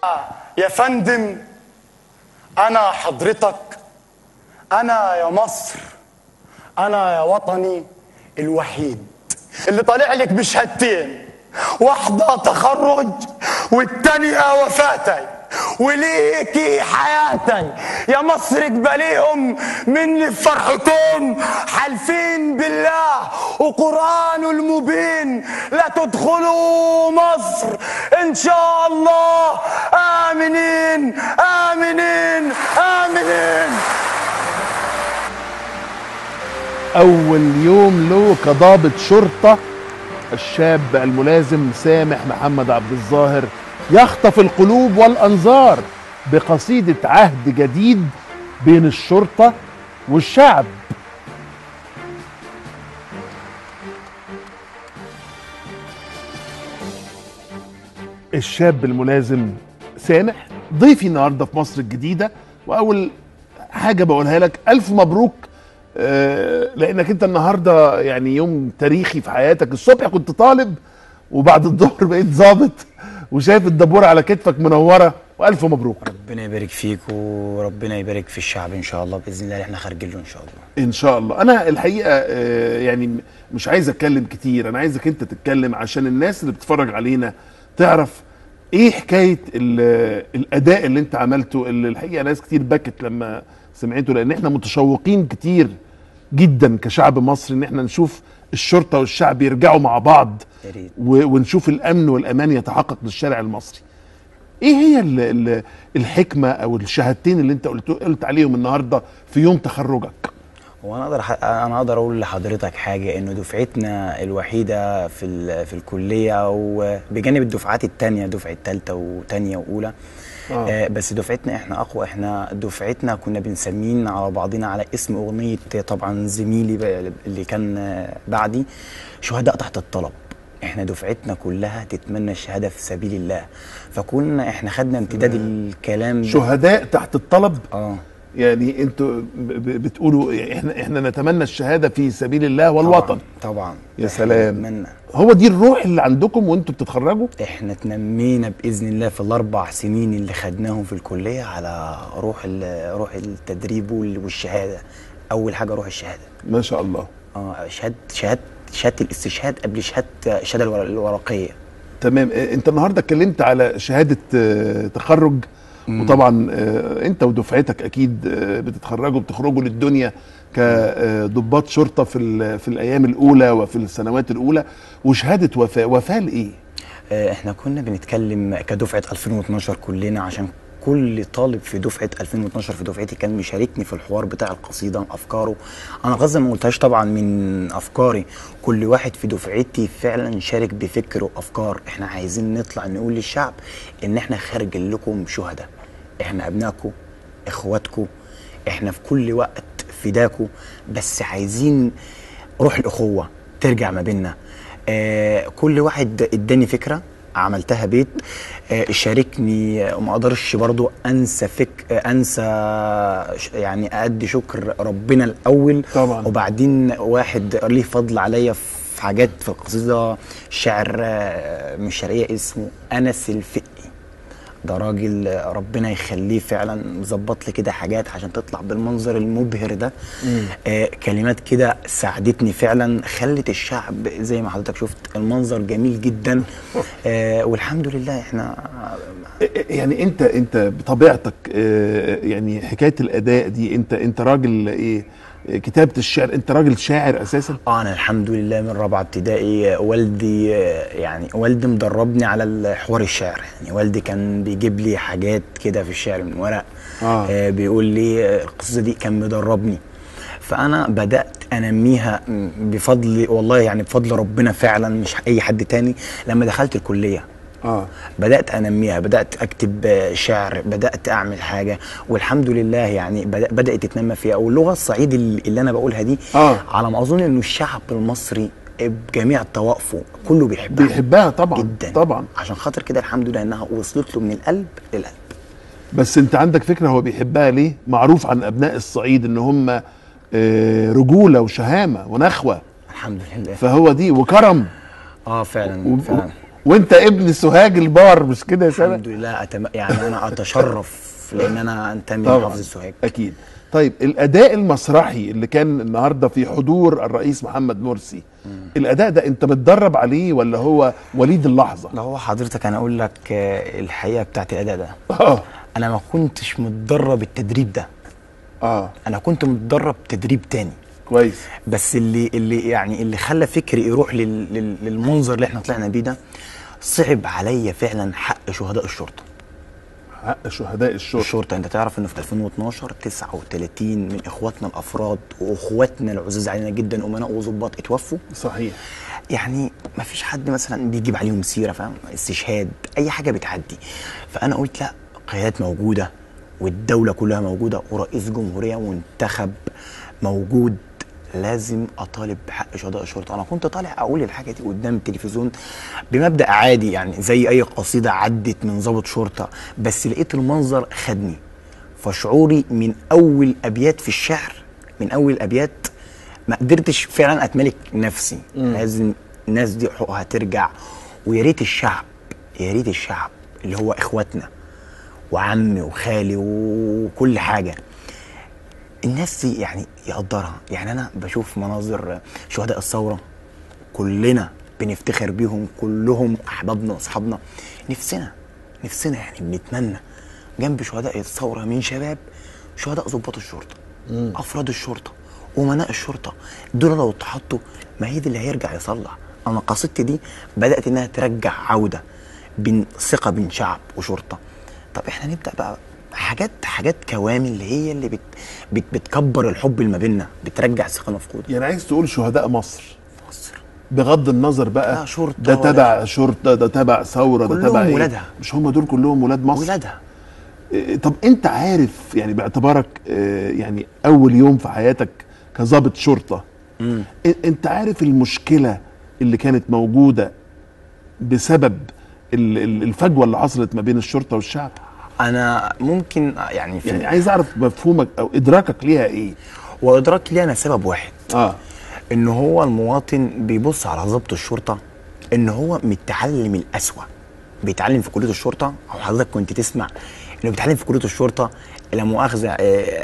يا فندم انا حضرتك انا يا مصر انا يا وطني الوحيد اللي طالع لك بشهادتين واحدة تخرج والتانية وفاتي وليكي حياتي يا مصر اقبليهم مني بفرحتين حالفين بالله وقرآنه المبين لا تدخلوا مصر ان شاء الله امنين امنين امنين أول يوم له كضابط شرطة الشاب الملازم سامح محمد عبد الظاهر يخطف القلوب والأنظار بقصيدة عهد جديد بين الشرطة والشعب الشاب الملازم سامح ضيفي النهارده في مصر الجديدة وأول حاجة بقولها لك ألف مبروك آه، لانك انت النهارده يعني يوم تاريخي في حياتك الصبح كنت طالب وبعد الظهر بقيت ظابط وشايف الدبوره على كتفك منوره والف مبروك ربنا يبارك فيك وربنا يبارك في الشعب ان شاء الله باذن الله اللي احنا خارجين له ان شاء الله ان شاء الله انا الحقيقه آه، يعني م- مش عايز اتكلم كتير انا عايزك انت تتكلم عشان الناس اللي بتتفرج علينا تعرف ايه حكايه ال- الاداء اللي انت عملته اللي الحقيقه ناس كتير بكت لما سمعته لان احنا متشوقين كتير جدا كشعب مصري ان احنا نشوف الشرطه والشعب يرجعوا مع بعض يا ريت و- ونشوف الامن والامان يتحقق للشارع المصري ايه هي ال ال الحكمه او الشهادتين اللي انت قلت قلت عليهم النهارده في يوم تخرجك هو انا اقدر ح- انا اقدر اقول لحضرتك حاجه انه دفعتنا الوحيده في ال- في الكليه او بجانب الدفعات التانية دفعه ثالثه وثانيه واولى آه. آه بس دفعتنا احنا اقوى احنا دفعتنا كنا بنسمين على بعضنا على اسم اغنيه طبعا زميلي ب- اللي كان آه، بعدي شهداء تحت الطلب احنا دفعتنا كلها تتمنى الشهاده في سبيل الله فكنا احنا خدنا امتداد الكلام ده. شهداء تحت الطلب اه يعني انتوا ب- ب- بتقولوا احنا احنا نتمنى الشهاده في سبيل الله والوطن طبعا, طبعا يا إحنا سلام. نتمنى هو دي الروح اللي عندكم وانتوا بتتخرجوا احنا تنمينا باذن الله في الاربع سنين اللي خدناهم في الكليه على روح ال- روح التدريب وال- والشهاده اول حاجه روح الشهاده ما شاء الله اه شهاده شهاده شهاده الاستشهاد قبل شهاده الشهاده الور- الورقيه تمام اه، انت النهارده اتكلمت على شهاده اه، تخرج وطبعا اه، انت ودفعتك اكيد اه، بتتخرجوا بتخرجوا للدنيا كضباط شرطه في ال- في الايام الاولى وفي السنوات الاولى وشهاده وفاه وفاه لايه آه، احنا كنا بنتكلم كدفعه 2012 كلنا عشان كل طالب في دفعه 2012 في دفعتي كان مشاركني في الحوار بتاع القصيده افكاره انا قصدي ما قلتهاش طبعا من افكاري كل واحد في دفعتي فعلا شارك بفكر وافكار احنا عايزين نطلع نقول للشعب ان احنا خارج لكم شهداء احنا ابنائكم اخواتكم احنا في كل وقت فداكوا بس عايزين روح الاخوه ترجع ما بيننا آه كل واحد اداني فكره عملتها بيت آه شاركني وما اقدرش برضو انسى فك آه انسى ش- يعني ادي شكر ربنا الاول طبعاً. وبعدين واحد ليه فضل عليا في حاجات في القصيده شاعر آه، من الشرقيه اسمه انس الفقي ده راجل ربنا يخليه فعلا مظبط لي كده حاجات عشان تطلع بالمنظر المبهر ده آه كلمات كده ساعدتني فعلا خلت الشعب زي ما حضرتك شفت المنظر جميل جدا آه والحمد لله احنا يعني انت انت بطبيعتك اه، يعني حكايه الاداء دي انت انت راجل ايه اه، كتابه الشعر انت راجل شاعر اساسا آه انا الحمد لله من رابعه ابتدائي آه، والدي آه، يعني والدي مدربني على الحوار الشعر يعني والدي كان بيجيب لي حاجات كده في الشعر من ورق آه. آه بيقول لي آه، القصه دي كان مدربني فانا بدات انميها م- بفضل والله يعني بفضل ربنا فعلا مش اي حد تاني لما دخلت الكليه اه بدات انميها بدات اكتب آه، شعر بدات اعمل حاجه والحمد لله يعني بدأ- بدات تتنمى فيها واللغه الصعيد اللي اللي انا بقولها دي آه. على ما اظن انه الشعب المصري بجميع طوائفه كله بيحبها بيحبها طبعا جدا طبعا عشان خاطر كده الحمد لله انها وصلت له من القلب للقلب بس انت عندك فكره هو بيحبها ليه معروف عن ابناء الصعيد ان هم اه، رجوله وشهامه ونخوه الحمد لله فهو دي وكرم اه و- فعلا و- فعلا وانت ابن سوهاج البار مش كده يا سامح الحمد لله أتم... يعني انا اتشرف لان انا انتمي طبعا لمحافظه سوهاج اكيد طيب الاداء المسرحي اللي كان النهارده في حضور الرئيس محمد مرسي الاداء ده انت متدرب عليه ولا هو وليد اللحظه ده هو حضرتك انا اقول لك آه، الحقيقه بتاعت الاداء ده اه انا ما كنتش متدرب التدريب ده اه انا كنت متدرب تدريب تاني كويس بس اللي اللي يعني اللي خلى فكري يروح لل لل للمنظر اللي احنا طلعنا بيه ده صعب عليا فعلا حق شهداء الشرطه حق شهداء الشرطه الشرطه انت تعرف انه في 2012 39 من اخواتنا الافراد واخواتنا العزاز علينا جدا امناء وظباط اتوفوا صحيح يعني ما فيش حد مثلا بيجيب عليهم سيره فاهم استشهاد اي حاجه بتعدي فانا قلت لا قيادات موجوده والدوله كلها موجوده ورئيس جمهوريه منتخب موجود لازم اطالب بحق شهداء الشرطه انا كنت طالع اقول الحاجه دي قدام التلفزيون بمبدا عادي يعني زي اي قصيده عدت من ضابط شرطه بس لقيت المنظر خدني فشعوري من اول ابيات في الشعر من اول الابيات ما قدرتش فعلا اتملك نفسي لازم الناس دي حقوقها ترجع ويا ريت الشعب يا ريت الشعب اللي هو اخواتنا وعمي وخالي وكل حاجه الناس دي يعني يقدرها يعني انا بشوف مناظر شهداء الثوره كلنا بنفتخر بيهم كلهم احبابنا واصحابنا نفسنا نفسنا يعني بنتمنى جنب شهداء الثوره من شباب شهداء ضباط الشرطه افراد الشرطه امناء الشرطه دول لو اتحطوا ما هي دي اللي هيرجع يصلح انا قصيدتي دي بدات انها ترجع عوده بين ثقه بين شعب وشرطه طب احنا نبدا بقى حاجات حاجات كوامل اللي هي اللي بت بت بتكبر الحب اللي ما بيننا بترجع الثقه المفقوده يعني عايز تقول شهداء مصر مصر بغض النظر بقى لا شرطة ده ولا- تبع شرطه ده تبع ثوره ده كلهم تبع ايه ولادها. مش هم دول كلهم ولاد مصر ولادها إيه، طب انت عارف يعني باعتبارك آه، يعني اول يوم في حياتك كظابط شرطه إ- انت عارف المشكله اللي كانت موجوده بسبب ال- ال- الفجوه اللي حصلت ما بين الشرطه والشعب انا ممكن يعني في يعني عايز اعرف مفهومك او ادراكك ليها ايه وادراك لي انا سبب واحد اه ان هو المواطن بيبص على ضابط الشرطه ان هو متعلم الاسوأ بيتعلم في كليه الشرطه او حضرتك كنت تسمع انه بيتعلم في كليه الشرطه لا مؤاخذه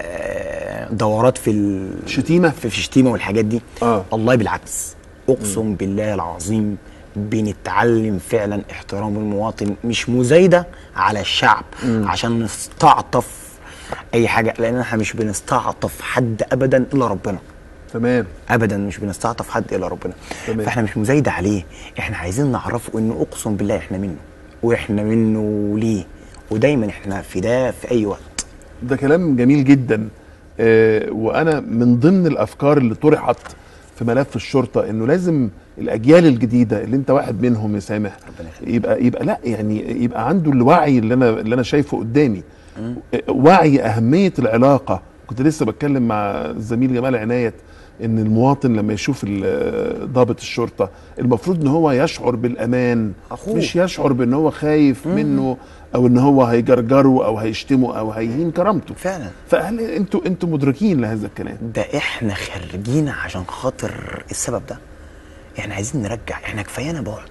آه، دورات في ال- شتيمة؟ في في شتيمه والحاجات دي آه. والله بالعكس اقسم بالله العظيم بنتعلم فعلا احترام المواطن مش مزايده على الشعب عشان نستعطف اي حاجه لان احنا مش بنستعطف حد ابدا الا ربنا تمام ابدا مش بنستعطف حد الا ربنا تمام. فاحنا مش مزايده عليه احنا عايزين نعرفه انه اقسم بالله احنا منه واحنا منه ليه ودايما احنا في ده في اي وقت ده كلام جميل جدا آه وانا من ضمن الافكار اللي طرحت في ملف الشرطه انه لازم الاجيال الجديده اللي انت واحد منهم يا سامح ربنا يخليك. يبقى يبقى لا يعني يبقى عنده الوعي اللي انا اللي انا شايفه قدامي آه، وعي اهميه العلاقه كنت لسه بتكلم مع الزميل جمال عناية ان المواطن لما يشوف ال- ضابط الشرطه المفروض ان هو يشعر بالامان أخوه. مش يشعر بان هو خايف منه او ان هو هيجرجره او هيشتمه او هيهين كرامته فعلا فهل انتوا انتوا مدركين لهذا الكلام ده احنا خارجين عشان خاطر السبب ده احنا عايزين نرجع احنا كفايانا بعد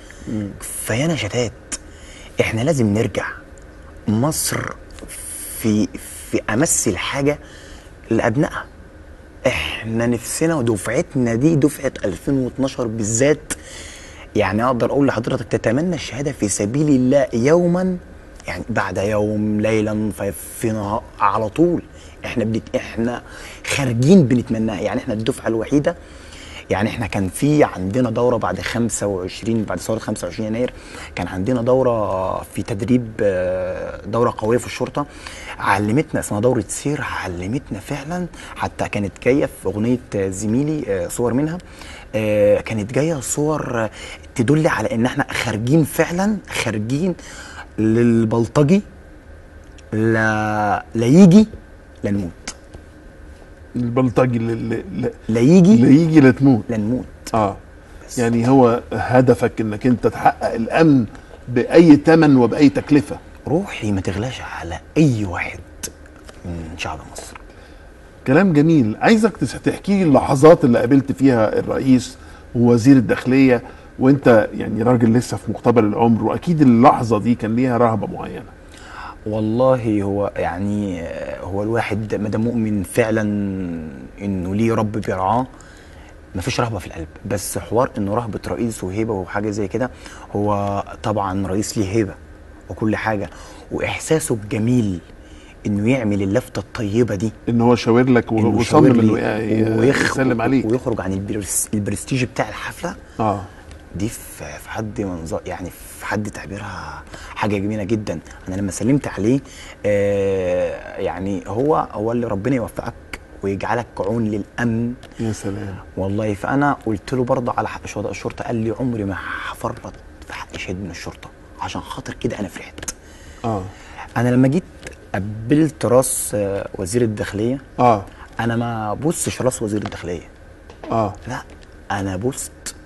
كفايانا شتات احنا لازم نرجع مصر في في امس الحاجه لابنائها احنا نفسنا ودفعتنا دي دفعه 2012 بالذات يعني اقدر اقول لحضرتك تتمنى الشهاده في سبيل الله يوما يعني بعد يوم ليلا في, في نهار على طول احنا بنت احنا خارجين بنتمناها يعني احنا الدفعه الوحيده يعني احنا كان في عندنا دوره بعد 25 بعد ثوره 25 يناير كان عندنا دوره في تدريب آه، دوره قويه في الشرطه علمتنا اسمها دوره سير علمتنا فعلا حتى كانت جايه في اغنيه آه، زميلي آه، صور منها آه، كانت جايه صور آه، تدل على ان احنا خارجين فعلا خارجين للبلطجي لا لا يجي لا نموت البلطجي اللي, اللي, لا يجي اللي يجي لا تموت لا نموت اه يعني هو هدفك انك انت تحقق الامن باي ثمن وباي تكلفه روحي ما تغلاش على اي واحد من شعب مصر كلام جميل عايزك تس- تحكي لي اللحظات اللي قابلت فيها الرئيس ووزير الداخليه وانت يعني راجل لسه في مقتبل العمر واكيد اللحظه دي كان ليها رهبه معينه والله هو يعني آه، هو الواحد ما دام مؤمن فعلا انه ليه رب بيرعاه مفيش رهبه في القلب بس حوار انه رهبه رئيس وهيبه وحاجه زي كده هو طبعا رئيس ليه هيبه وكل حاجه واحساسه الجميل انه يعمل اللفته الطيبه دي ان هو شاور لك و- إنه وصمم يشاور انه لي ي- ويخ- يسلم عليك ويخرج عن البرس- البرستيج بتاع الحفله اه دي في في حد منظر يعني في حد تعبيرها حاجه جميله جدا انا لما سلمت عليه آه يعني هو هو اللي ربنا يوفقك ويجعلك عون للامن يا سلام والله فانا قلت له برضه على حق شهداء الشرطه قال لي عمري ما هفرط في حق شهيد من الشرطه عشان خاطر كده انا فرحت اه انا لما جيت قبلت راس آه، وزير الداخليه اه انا ما بصش راس وزير الداخليه اه لا انا بوست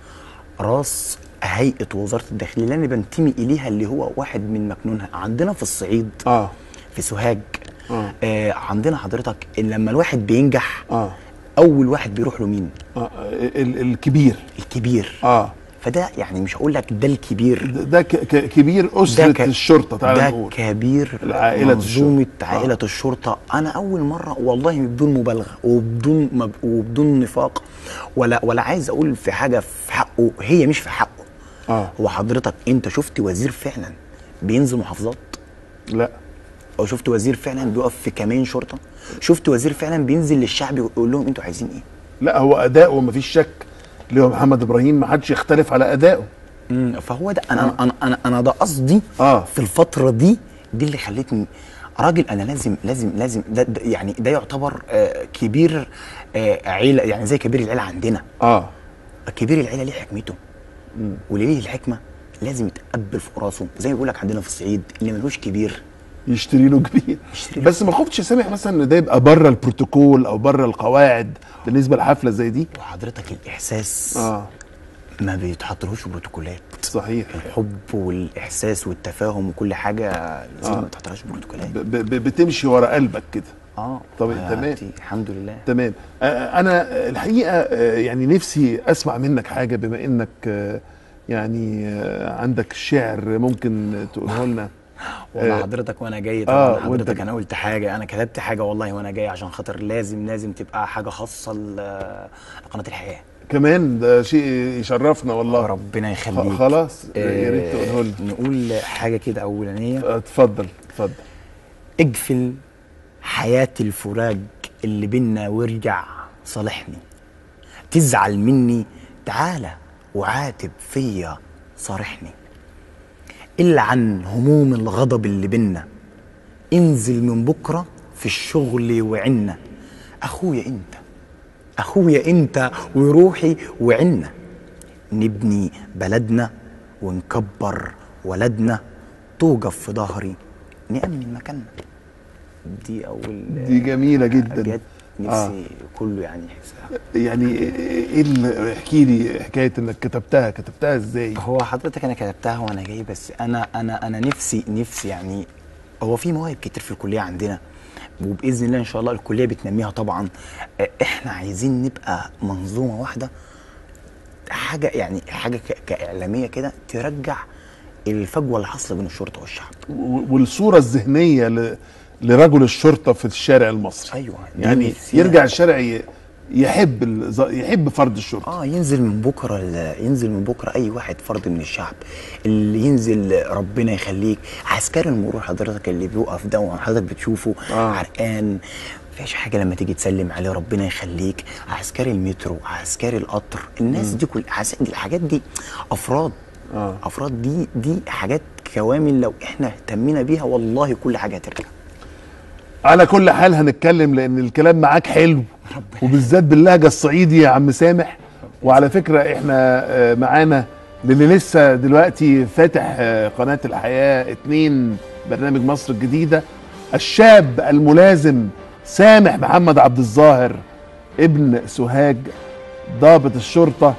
راس هيئه وزاره الداخليه اللي انا بنتمي اليها اللي هو واحد من مكنونها عندنا في الصعيد اه في سوهاج آه. آه عندنا حضرتك إن لما الواحد بينجح اه اول واحد بيروح له مين آه، ال- الكبير الكبير اه فده يعني مش هقول لك ده الكبير ده ده ك- ك- كبير اسره ده ك- الشرطه تعالى ده نقول كبير عائلة منظومة الشرطة. عائلة آه. الشرطة أنا أول مرة والله بدون مبالغة وبدون مب... وبدون نفاق ولا ولا عايز أقول في حاجة في حقه هي مش في حقه اه هو حضرتك أنت شفت وزير فعلا بينزل محافظات لا أو شفت وزير فعلا بيقف في كمين شرطة شفت وزير فعلا بينزل للشعب يقول لهم أنتوا عايزين إيه لا هو اداؤه مفيش شك اللي هو محمد ابراهيم ما حدش يختلف على ادائه مم، فهو ده انا انا انا انا ده قصدي آه. في الفتره دي دي اللي خلتني راجل انا لازم لازم لازم ده, ده يعني ده يعتبر آه كبير آه عيله يعني زي كبير العيله عندنا اه كبير العيله ليه حكمته واللي ليه الحكمه لازم يتقبل في راسه زي ما بيقول لك عندنا في الصعيد اللي ملوش كبير يشتري له كبير يشتري له. بس ما خفتش سامح مثلا ان ده يبقى بره البروتوكول او بره القواعد بالنسبه لحفله زي دي وحضرتك الاحساس اه ما بيتحطلهوش بروتوكولات صحيح الحب والاحساس والتفاهم وكل حاجه لازم آه. ما بتحطلهاش بروتوكولات ب- ب- بتمشي ورا قلبك كده اه طب آه، تمام. دي- الحمد لله تمام آه، انا الحقيقه آه، يعني نفسي اسمع منك حاجه بما انك آه، يعني آه، عندك شعر ممكن تقوله لنا والله آه، حضرتك وانا جاي آه، طبعا وأنت حضرتك ج- انا قلت حاجه انا كتبت حاجه والله وانا جاي عشان خاطر لازم لازم تبقى حاجه خاصه ل- لقناه الحياه كمان ده شيء يشرفنا والله ربنا يخليك خ- خلاص يا ريت آه، تقوله لنا نقول حاجه كده اولانيه آه، اتفضل اتفضل اقفل حياة الفراق اللي بينا وارجع صالحني تزعل مني تعالى وعاتب فيا صارحني إلا عن هموم الغضب اللي بينا انزل من بكرة في الشغل وعنا أخويا أنت أخويا أنت وروحي وعنا نبني بلدنا ونكبر ولدنا توقف في ظهري نأمن مكاننا دي أول دي جميله جدا أبيات نفسي كله يعني يحسها يعني ايه اللي احكي لي حكايه انك كتبتها كتبتها ازاي هو حضرتك انا كتبتها وانا جاي بس انا انا انا نفسي نفسي يعني هو في مواهب كتير في الكليه عندنا وباذن الله ان شاء الله الكليه بتنميها طبعا آه، احنا عايزين نبقى منظومه واحده حاجه يعني حاجه ك- كاعلاميه كده ترجع الفجوه اللي حاصله بين الشرطه والشعب و- والصوره الذهنيه ل- لرجل الشرطه في الشارع المصري ايوه دي يعني نفسي- يرجع الشارع ي- يحب الز- يحب فرد الشرطه اه ينزل من بكره ال- ينزل من بكره اي واحد فرد من الشعب اللي ينزل ربنا يخليك عسكري المرور حضرتك اللي بيوقف ده وحضرتك بتشوفه آه. آه. عرقان مفيش حاجه لما تيجي تسلم عليه ربنا يخليك عسكري المترو عسكري القطر الناس دي كل عس- الحاجات دي افراد آه. افراد دي دي حاجات كوامل لو احنا اهتمينا بيها والله كل حاجه هترجع على كل حال هنتكلم لان الكلام معاك حلو وبالذات باللهجه الصعيدي يا عم سامح وعلى فكره احنا آه، معانا للي لسه دلوقتي فاتح آه، قناه الحياه اتنين برنامج مصر الجديده الشاب الملازم سامح محمد عبد الظاهر ابن سوهاج ضابط الشرطه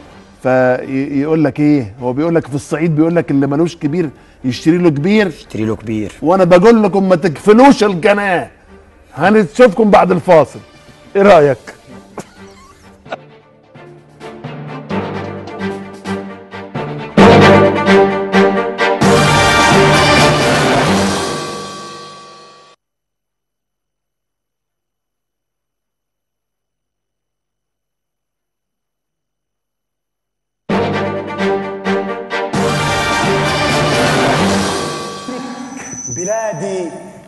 فيقول لك ايه هو بيقول لك في الصعيد بيقول لك اللي ملوش كبير يشتري له كبير اشتري له كبير وانا بقول لكم ما تقفلوش القناه هنشوفكم بعد الفاصل ايه رايك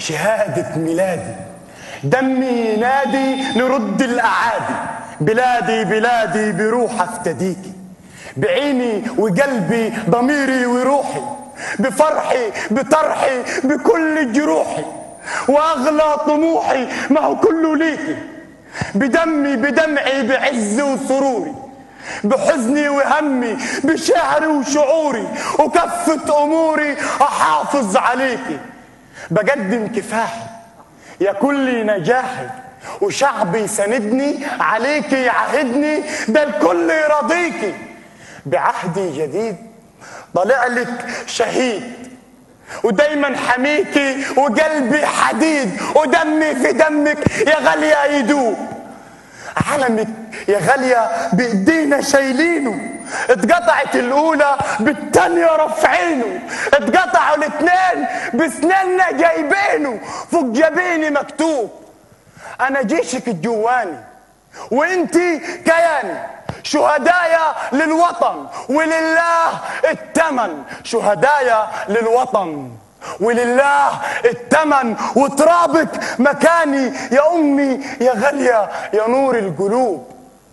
شهادة ميلادي دمي ينادي نرد الأعادي بلادي بلادي بروح افتديكي بعيني وقلبي ضميري وروحي بفرحي بطرحي بكل جروحي واغلى طموحي ما هو كله ليكي بدمي بدمعي بعز وسروري بحزني وهمي بشعري وشعوري وكفة أموري أحافظ عليكي بقدم كفاحي يا كل نجاحي وشعبي يساندني عليكي يعهدني ده الكل يرضيكي بعهدي جديد طلع لك شهيد ودايما حميكي وقلبي حديد ودمي في دمك يا غالية يدوب علمك يا غالية بإيدينا شايلينه اتقطعت الأولى بالتانية رافعينه اتقطعوا الاتنين بسناننا جايبينه فوق جبيني مكتوب أنا جيشك الجواني وانتي كياني شهدايا للوطن ولله التمن شهدايا للوطن ولله التمن وترابك مكاني يا امي يا غاليه يا نور القلوب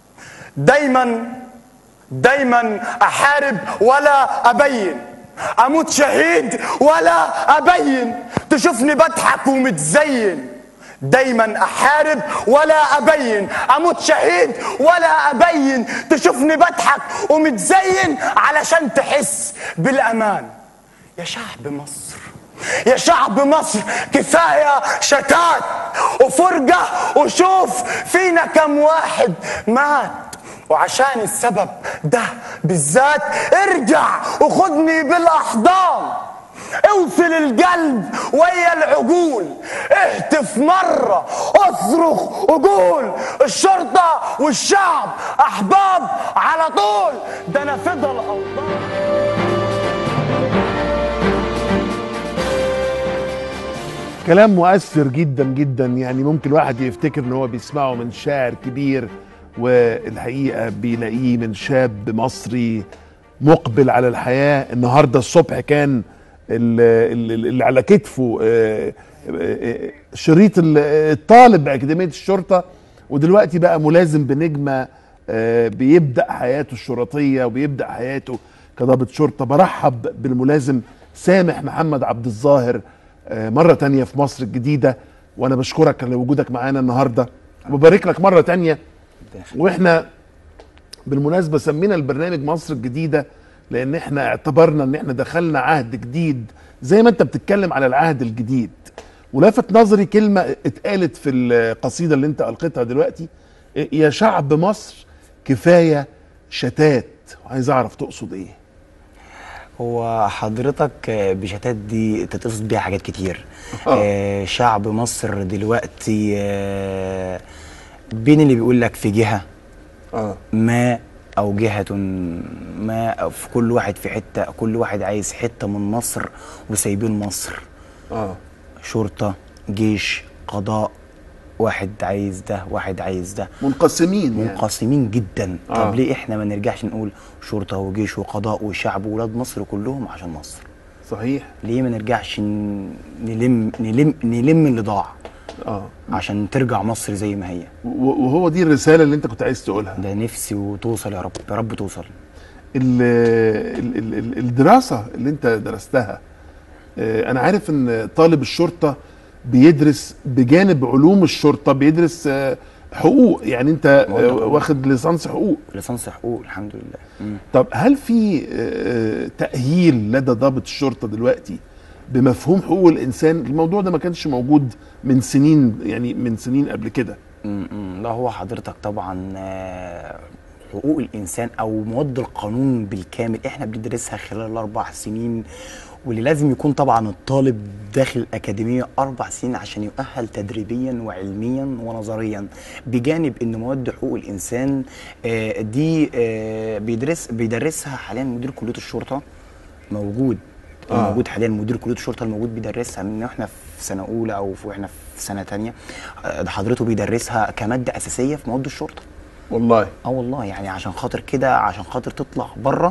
دايما دايما احارب ولا ابين اموت شهيد ولا ابين تشوفني بضحك ومتزين دايما احارب ولا ابين اموت شهيد ولا ابين تشوفني بضحك ومتزين علشان تحس بالامان يا شعب مصر يا شعب مصر كفايه شتات وفرقه وشوف فينا كم واحد مات وعشان السبب ده بالذات ارجع وخدني بالاحضان اوصل القلب ويا العقول اهتف مرة اصرخ وقول الشرطة والشعب احباب على طول ده انا فضل اوطان كلام مؤثر جدا جدا يعني ممكن واحد يفتكر ان هو بيسمعه من شاعر كبير والحقيقه بيلاقيه من شاب مصري مقبل على الحياه النهارده الصبح كان ال- ال- اللي على كتفه آه، آه، شريط ال- الطالب باكاديميه الشرطه ودلوقتي بقى ملازم بنجمه آه، بيبدا حياته الشرطيه وبيبدا حياته كضابط شرطه برحب بالملازم سامح محمد عبد الظاهر آه، مره تانية في مصر الجديده وانا بشكرك لوجودك معانا النهارده وببارك لك مره تانية واحنا بالمناسبه سمينا البرنامج مصر الجديده لان احنا اعتبرنا ان احنا دخلنا عهد جديد زي ما انت بتتكلم على العهد الجديد ولفت نظري كلمه اتقالت في القصيده اللي انت القيتها دلوقتي يا شعب مصر كفايه شتات عايز اعرف تقصد ايه هو حضرتك آه، بشتات دي تتقصد بيها حاجات كتير آه. آه شعب مصر دلوقتي آه بين اللي بيقول لك في جهة اه ما او جهة ما أو في كل واحد في حتة كل واحد عايز حتة من مصر وسايبين مصر اه شرطة جيش قضاء واحد عايز ده واحد عايز ده منقسمين يعني منقسمين جدا آه. طب ليه احنا ما نرجعش نقول شرطة وجيش وقضاء وشعب وولاد مصر كلهم عشان مصر صحيح ليه ما نرجعش ن- نلم نلم نلم اللي ضاع اه عشان ترجع مصر زي ما هي و- وهو دي الرساله اللي انت كنت عايز تقولها ده نفسي وتوصل يا رب يا رب توصل ال- ال- ال- ال- الدراسة اللي انت درستها آه، انا عارف ان طالب الشرطة بيدرس بجانب علوم الشرطة بيدرس آه، حقوق يعني انت آه، واضح. واخد ليسانس حقوق ليسانس حقوق الحمد لله مم. طب هل في آه، تأهيل لدى ضابط الشرطة دلوقتي بمفهوم حقوق الانسان الموضوع ده ما كانش موجود من سنين يعني من سنين قبل كده مم. مم. لا هو حضرتك طبعا آه، حقوق الانسان او مواد القانون بالكامل احنا بندرسها خلال الاربع سنين واللي لازم يكون طبعا الطالب داخل الاكاديميه اربع سنين عشان يؤهل تدريبيا وعلميا ونظريا بجانب ان مواد حقوق الانسان آه، دي آه، بيدرس بيدرسها حاليا مدير كليه الشرطه موجود آه. آه. موجود حاليا مدير كليه الشرطه الموجود بيدرسها من احنا في سنه اولى او في واحنا في سنه تانية آه، ده حضرته بيدرسها كماده اساسيه في مواد الشرطه والله اه والله يعني عشان خاطر كده عشان خاطر تطلع بره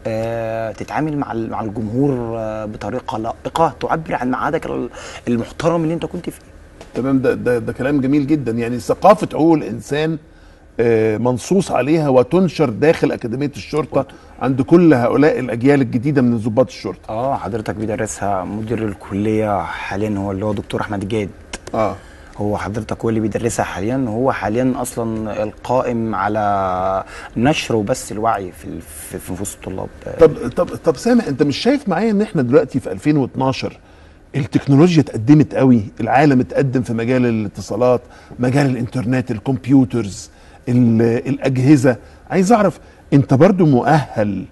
آه تتعامل مع ال- مع الجمهور آه بطريقه لائقه تعبر عن معادك ال- المحترم اللي انت كنت فيه تمام ده ده ده كلام جميل جدا يعني ثقافه حقوق الانسان آه، منصوص عليها وتنشر داخل اكاديميه الشرطه عند كل هؤلاء الاجيال الجديده من ضباط الشرطه اه حضرتك بيدرسها مدير الكليه حاليا هو اللي هو دكتور احمد جاد اه هو حضرتك هو اللي بيدرسها حاليا هو حاليا اصلا القائم على نشر وبث الوعي في ال- في في نفوس الطلاب طب طب طب سامح انت مش شايف معايا ان احنا دلوقتي في 2012 التكنولوجيا اتقدمت قوي العالم اتقدم في مجال الاتصالات مجال الانترنت الكمبيوترز ال- الاجهزه عايز اعرف انت برضو مؤهل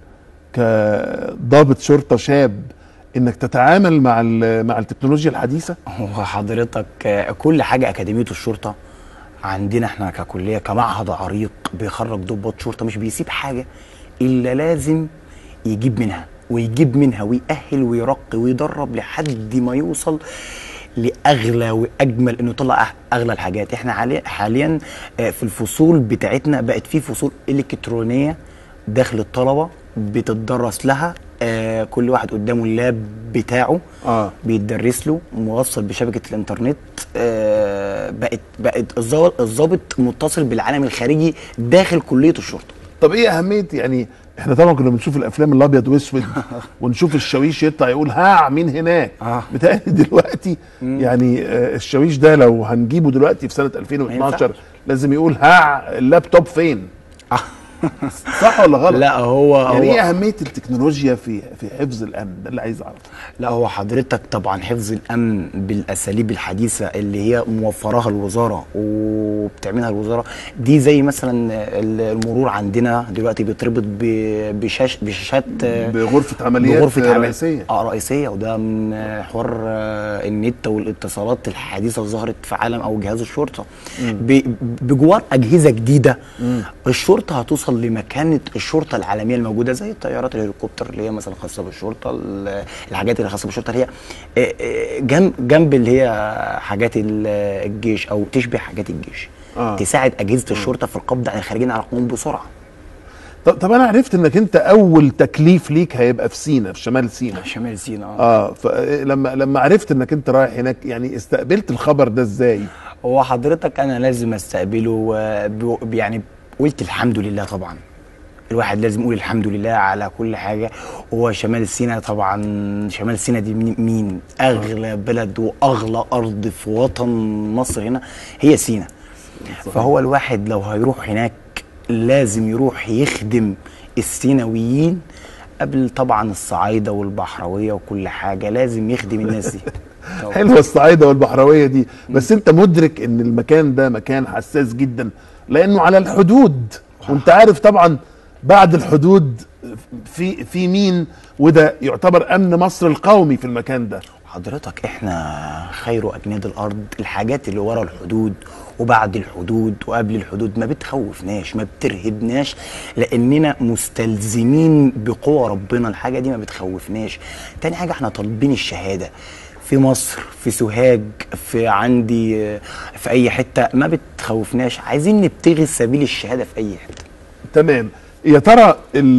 كضابط شرطه شاب انك تتعامل مع ال- مع التكنولوجيا الحديثه هو حضرتك آه، كل حاجه اكاديميه الشرطه عندنا احنا ككليه كمعهد عريق بيخرج ضباط شرطه مش بيسيب حاجه الا لازم يجيب منها ويجيب منها ويأهل ويرقي ويدرب لحد ما يوصل لاغلى واجمل انه يطلع أح- اغلى الحاجات احنا حاليا حاليا آه، في الفصول بتاعتنا بقت في فصول الكترونيه داخل الطلبه بتدرس لها آه كل واحد قدامه اللاب بتاعه اه بيتدرس له موصل بشبكه الانترنت آه بقت بقت الظا- الضابط متصل بالعالم الخارجي داخل كليه الشرطه طب ايه اهميه يعني احنا طبعا كنا بنشوف الافلام الابيض واسود ونشوف الشاويش يطلع يقول ها مين هناك آه. بتهيألي دلوقتي يعني آه، الشاويش ده لو هنجيبه دلوقتي في سنه 2012 ينفعش. لازم يقول ها اللابتوب فين صح ولا غلط لا هو يعني هو ايه اهميه التكنولوجيا في في حفظ الامن ده اللي عايز اعرفه لا هو حضرتك طبعا حفظ الامن بالاساليب الحديثه اللي هي موفراها الوزاره وبتعملها الوزاره دي زي مثلا ال- المرور عندنا دلوقتي بيتربط ب- بشاش بشاشات آه، بغرفه عمليات بغرفه عمل رئيسيه اه رئيسيه وده من آه، حوار آه، النت والاتصالات الحديثه اللي ظهرت في عالم او جهاز الشرطه ب- بجوار اجهزه جديده الشرطه هتوصل لمكانه الشرطه العالميه الموجوده زي الطيارات الهليكوبتر اللي هي مثلا خاصه بالشرطه ال- الحاجات اللي خاصه بالشرطه اللي هي آه، آه، جنب جنب اللي هي حاجات ال- الجيش او تشبه حاجات الجيش آه. تساعد اجهزه الشرطه في القبض على الخارجين على القانون بسرعه طب, طب انا عرفت انك انت اول تكليف ليك هيبقى في سينا في شمال سينا شمال سينا اه فلما لما عرفت انك انت رايح هناك يعني استقبلت الخبر ده ازاي هو حضرتك انا لازم استقبله آه، ب- يعني قلت الحمد لله طبعا الواحد لازم يقول الحمد لله على كل حاجه هو شمال سيناء طبعا شمال سيناء دي مين- مين اغلى بلد واغلى ارض في وطن مصر هنا هي سيناء فهو الواحد لو هيروح هناك لازم يروح يخدم السيناويين قبل طبعا الصعايده والبحراويه وكل حاجه لازم يخدم الناس دي حلوه الصعايده والبحراويه دي بس انت مدرك ان المكان ده مكان حساس جدا لانه على الحدود وانت عارف طبعا بعد الحدود في في مين وده يعتبر امن مصر القومي في المكان ده حضرتك احنا خير اجناد الارض الحاجات اللي ورا الحدود وبعد الحدود وقبل الحدود ما بتخوفناش ما بترهبناش لاننا مستلزمين بقوة ربنا الحاجة دي ما بتخوفناش تاني حاجة احنا طالبين الشهادة في مصر في سوهاج في عندي آه، في اي حتة ما بتخوفناش عايزين نبتغي سبيل الشهادة في اي حتة تمام يا ترى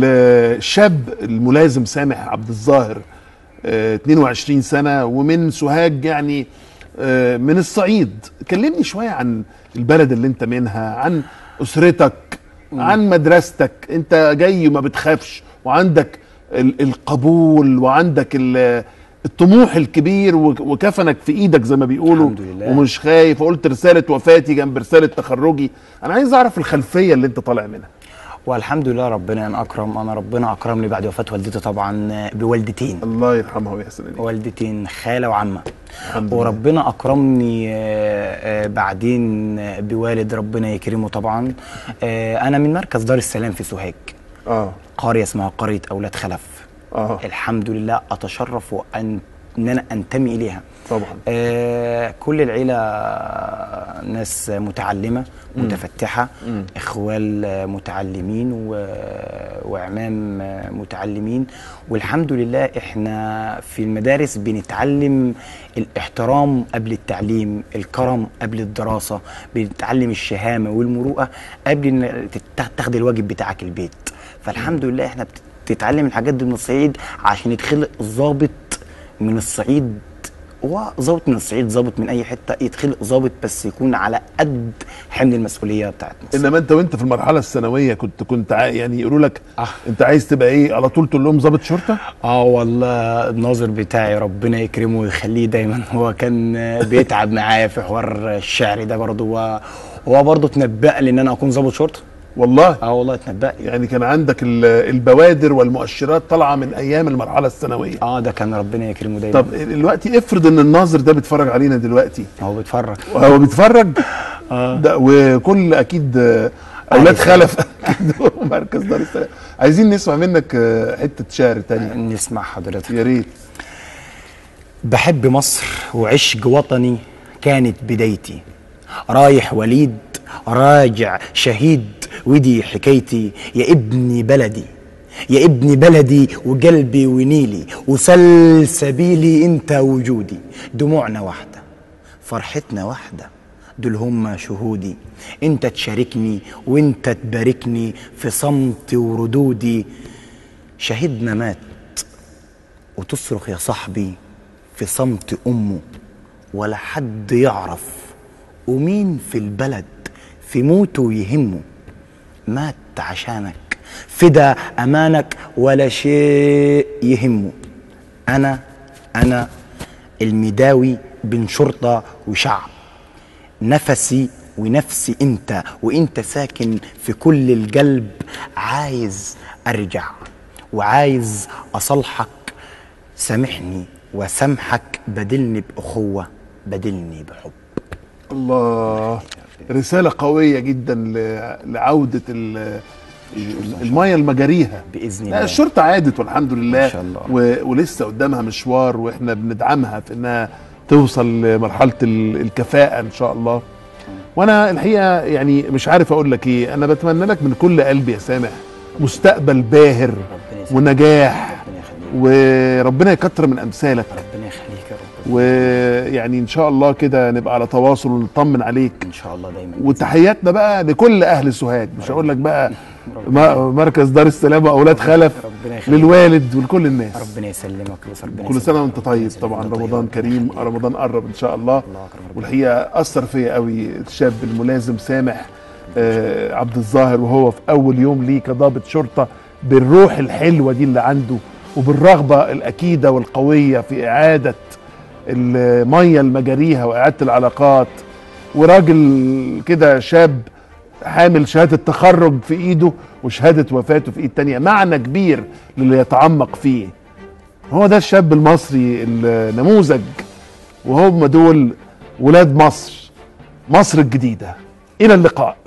الشاب الملازم سامح عبد الظاهر آه، 22 سنه ومن سوهاج يعني آه، من الصعيد كلمني شويه عن البلد اللي انت منها عن اسرتك عن مدرستك انت جاي وما بتخافش وعندك ال- القبول وعندك ال- الطموح الكبير وك- وكفنك في ايدك زي ما بيقولوا الحمد لله. ومش خايف وقلت رساله وفاتي جنب رساله تخرجي انا عايز اعرف الخلفيه اللي انت طالع منها والحمد لله ربنا ان اكرم انا ربنا اكرمني بعد وفاة والدتي طبعا بوالدتين الله يرحمها ويحسن اليك والدتين خاله وعمه الحمد لله. وربنا اكرمني آه، آه، بعدين آه، بوالد ربنا يكرمه طبعا آه، انا من مركز دار السلام في سوهاج اه قريه اسمها قريه اولاد خلف اه الحمد لله اتشرف ان ان انا انتمي اليها طبعا آه كل العيلة ناس متعلمة متفتحة إخوال آه، متعلمين و... وعمام آه، متعلمين والحمد لله إحنا في المدارس بنتعلم الاحترام قبل التعليم الكرم قبل الدراسة بنتعلم الشهامة والمروءة قبل إن تت- تاخد الواجب بتاعك البيت فالحمد لله إحنا بت... تتعلم الحاجات دي من الصعيد عشان يتخلق ظابط من الصعيد هو ظابط من الصعيد ظابط من اي حته يتخلق ظابط بس يكون على قد حمل المسؤوليه بتاعت مصر انما انت وانت في المرحله الثانويه كنت كنت عا- يعني يقولوا لك آه. انت عايز تبقى ايه على طول تقول لهم ضابط شرطه اه والله الناظر بتاعي ربنا يكرمه ويخليه دايما هو كان بيتعب معايا في حوار الشعر ده برضه هو هو برضه اتنبأ لي ان انا اكون ضابط شرطه والله اه والله اتنبأ لي يعني كان عندك ال- البوادر والمؤشرات طالعه من ايام المرحله الثانويه اه ده كان ربنا يكرمه دايما طب دلوقتي افرض ان الناظر ده بيتفرج علينا دلوقتي هو بيتفرج وهو بيتفرج ده وكل اكيد آه، اولاد عارف. خلف أكيد مركز دار السلام عايزين نسمع منك آه، حته شعر تانية نسمع حضرتك يا ريت بحب مصر وعشق وطني كانت بدايتي رايح وليد راجع شهيد ودي حكايتي يا ابني بلدي يا ابني بلدي وقلبي ونيلي وسلسبيلي انت وجودي دموعنا واحدة فرحتنا واحدة دول هم شهودي انت تشاركني وانت تباركني في صمتي وردودي شهيدنا مات وتصرخ يا صاحبي في صمت امه ولا حد يعرف ومين في البلد في موته يهمه مات عشانك فدا امانك ولا شيء يهمه انا انا المداوي بين شرطه وشعب نفسي ونفسي انت وانت ساكن في كل القلب عايز ارجع وعايز اصالحك سامحني وسامحك بدلني باخوه بدلني بحب الله رسالة قوية جدا ل- لعودة ال- المية المجاريها بإذن لا الله. الشرطة عادت والحمد لله ما شاء الله. و... ولسه قدامها مشوار واحنا بندعمها في انها توصل لمرحلة ال- الكفاءة ان شاء الله وانا الحقيقة يعني مش عارف اقول لك ايه انا بتمنى لك من كل قلبي يا سامح مستقبل باهر يسعدك. ونجاح ربنا يخليك وربنا يكتر من امثالك ربنا يخليك يا رب ويعني ان شاء الله كده نبقى على تواصل ونطمن عليك ان شاء الله دايما وتحياتنا بقى لكل اهل سوهاج مش هقول لك بقى م- مركز دار السلام واولاد خلف ربنا يخليك. للوالد ولكل الناس ربنا يسلمك ربنا كل سنه وانت يسلمك. طيب يسلمك. طبعا وأنت طيب. رمضان كريم رمضان قرب ان شاء الله الله أكبر. ربنا والحقيقه اثر فيا قوي الشاب الملازم سامح آه عبد الظاهر وهو في اول يوم ليه كضابط شرطه بالروح الحلوه دي اللي عنده وبالرغبه الاكيده والقويه في اعاده الميه لمجاريها واعاده العلاقات وراجل كده شاب حامل شهاده تخرج في ايده وشهاده وفاته في ايد تانية معنى كبير للي يتعمق فيه هو ده الشاب المصري النموذج وهم دول ولاد مصر مصر الجديدة إلى اللقاء